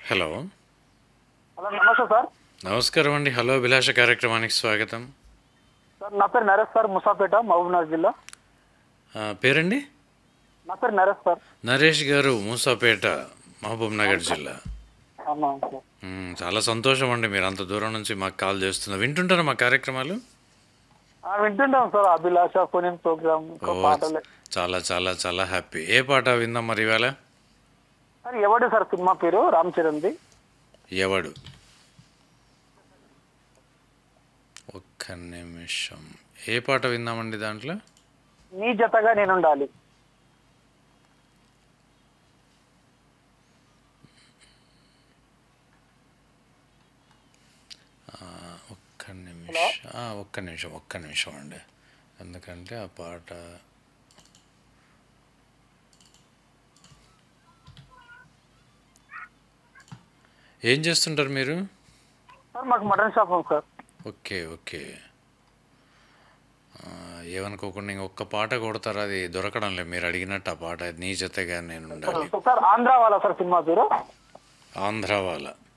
hello hello నమస్తే sir నమస్కారం అండి హలో అభిలాష కార్యక్రమానికి స్వాగతం సార్ నా పేరు నరేష్ సార్ ముసాపేట మహబూబ్నగర్ జిల్లా ఆ, పేరండి నా పేరు నరేష్ సార్ నరేష్ గారు మూసాపేట మహబూబ్ నగర్ జిల్లా అవునా సార్ మ్, చాలా సంతోషం అండి మీరు అంత దూరం నుంచి మాకు కాల్ చేస్తున్నారు వింటుంటారా మా కార్యక్రమాలు ఆ, వింటుంటాం సార్ అభిలాష ఫోన్ ప్రోగ్రామ్ ఇంకా ఓ, పాటలే చాలా చాలా చాలా హ్యాపీ ఏ పాట విందాం మరి ఇవాళ సార్ ఎవడు సార్ సినిమా పేరు రామ్ చరణ్ది ఎవడు ఒక్క నిమిషం ఏ పాట విందామండి దాంట్లో నీ జతగా నేను ఉండాలి ఒక్క నిమిషం ఆ, ఒక్క నిమిషం ఒక్క నిమిషం అండి ఎందుకంటే ఆ పాట ఏం చేస్తుంటారు మీరు సార్ మాకు మటన్ షాప్ ఉంది సార్ ఓకే ఓకే ఆ, ఏమనుకోకుండా ఇంకొక పాట కొడతారు అది దొరకడం లేదు మీరు అడిగినట్టు ఆ పాట నీ జతగా నేను ఉండాలి సార్ ఆంధ్ర వాళ్ళ సార్ సినిమా పేరు ఆంధ్ర వాళ్ళ